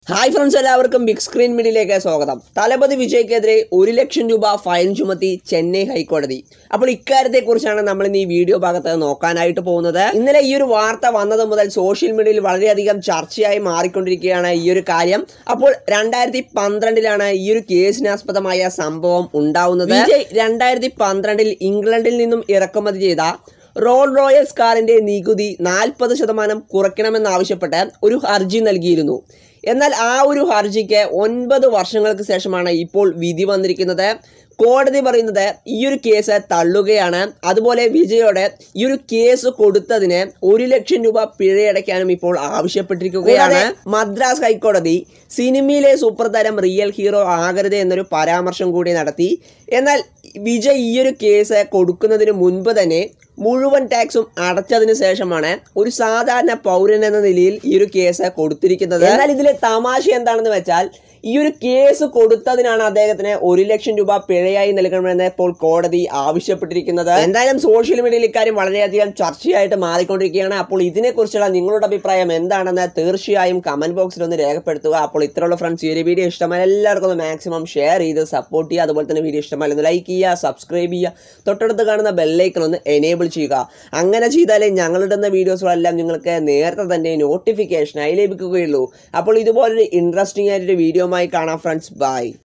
hi friends എല്ലാവർക്കും big screen മീഡിയയിലേക്ക് സ്വാഗതം തലപതി വിജയ്ക്കെതിരെ ഒരു ലക്ഷം രൂപ ഫൈൻ ചുമത്തി ചെന്നൈ ഹൈക്കോടതി അപ്പോൾ ഇക്കാര്യത്തെ കുറിച്ചാണ് നമ്മൾ ഇന്ന് ഈ വീഡിയോ ഭാഗത്ത് നോക്കാനായിട്ട് പോകുന്നത് ഇന്നലെ ഈ ഒരു വാർത്ത വന്നത് മുതൽ സോഷ്യൽ മീഡിയയിൽ വളരെയധികം ചർച്ചയായി മാറിക്കൊണ്ടിരിക്കുകയാണ് ഈ ഒരു കാര്യം അപ്പോൾ രണ്ടായിരത്തി പന്ത്രണ്ടിലാണ് ഈ ഒരു കേസിനാസ്പദമായ സംഭവം ഉണ്ടാവുന്നത് വിജയ് രണ്ടായിരത്തി പന്ത്രണ്ടിൽ ഇംഗ്ലണ്ടിൽ നിന്നും ഇറക്കുമതി ചെയ്ത റോൾ റോയൽസ് കാറിന്റെ നികുതി നാൽപ്പത് ശതമാനം കുറയ്ക്കണമെന്നാവശ്യപ്പെട്ട് ഒരു ഹർജി നൽകിയിരുന്നു എന്നാൽ ആ ഒരു ഹർജിക്ക് ഒൻപത് വർഷങ്ങൾക്ക് ശേഷമാണ് ഇപ്പോൾ വിധി വന്നിരിക്കുന്നത് കോടതി പറയുന്നത് ഈ ഒരു കേസ് തള്ളുകയാണ് അതുപോലെ വിജയോടെ ഈ ഒരു കേസ് കൊടുത്തതിന് ഒരു ലക്ഷം രൂപ പിഴയടയ്ക്കാനും ഇപ്പോൾ ആവശ്യപ്പെട്ടിരിക്കുകയാണ് മദ്രാസ് ഹൈക്കോടതി സിനിമയിലെ സൂപ്പർ താരം റിയൽ ഹീറോ ആകരുത് എന്നൊരു പരാമർശം കൂടി നടത്തി എന്നാൽ വിജയ് ഈ ഒരു കേസ് കൊടുക്കുന്നതിന് മുൻപ് തന്നെ മുഴുവൻ ടാക്സും അടച്ചതിന് ശേഷമാണ് ഒരു സാധാരണ പൗരൻ എന്ന നിലയിൽ ഈ ഒരു കേസ് കൊടുത്തിരിക്കുന്നത് എന്നാൽ ഇതിലെ തമാശ എന്താണെന്ന് വെച്ചാൽ ഈ ഒരു കേസ് കൊടുത്തതിനാണ് അദ്ദേഹത്തിന് ഒരു ലക്ഷം രൂപ പിഴയായി നൽകണമെന്ന് ഇപ്പോൾ കോടതി ആവശ്യപ്പെട്ടിരിക്കുന്നത് എന്തായാലും സോഷ്യൽ മീഡിയയിൽ ഇക്കാര്യം വളരെയധികം ചർച്ചയായിട്ട് മാറിക്കൊണ്ടിരിക്കുകയാണ് അപ്പോൾ ഇതിനെക്കുറിച്ചുള്ള നിങ്ങളുടെ അഭിപ്രായം എന്താണെന്ന് തീർച്ചയായും കമന്റ് ബോക്സിൽ ഒന്ന് രേഖപ്പെടുത്തുക അപ്പോൾ ഇത്രയുള്ള ഫ്രണ്ട്സ് ഈ ഒരു വീഡിയോ ഇഷ്ടമായ എല്ലാവർക്കും ഒന്ന് മാക്സിമം ഷെയർ ചെയ്ത് സപ്പോർട്ട് ചെയ്യുക അതുപോലെ തന്നെ വീഡിയോ ഇഷ്ടമായ ഒന്ന് ലൈക്ക് ചെയ്യുക സബ്സ്ക്രൈബ് ചെയ്യുക തൊട്ടടുത്ത് കാണുന്ന ബെല്ലൈക്കൺ ഒന്ന് എനേബിൾ ചെയ്യുക അങ്ങനെ ചെയ്താലേ ഞങ്ങളിടുന്ന വീഡിയോസുകളെല്ലാം നിങ്ങൾക്ക് നേരത്തെ തന്നെ നോട്ടിഫിക്കേഷനായി ലഭിക്കുകയുള്ളൂ അപ്പോൾ ഇതുപോലൊരു ഇൻട്രസ്റ്റിംഗ് ആയിട്ടൊരു വീഡിയോമായി കാണാം ഫ്രണ്ട്സ് ബൈ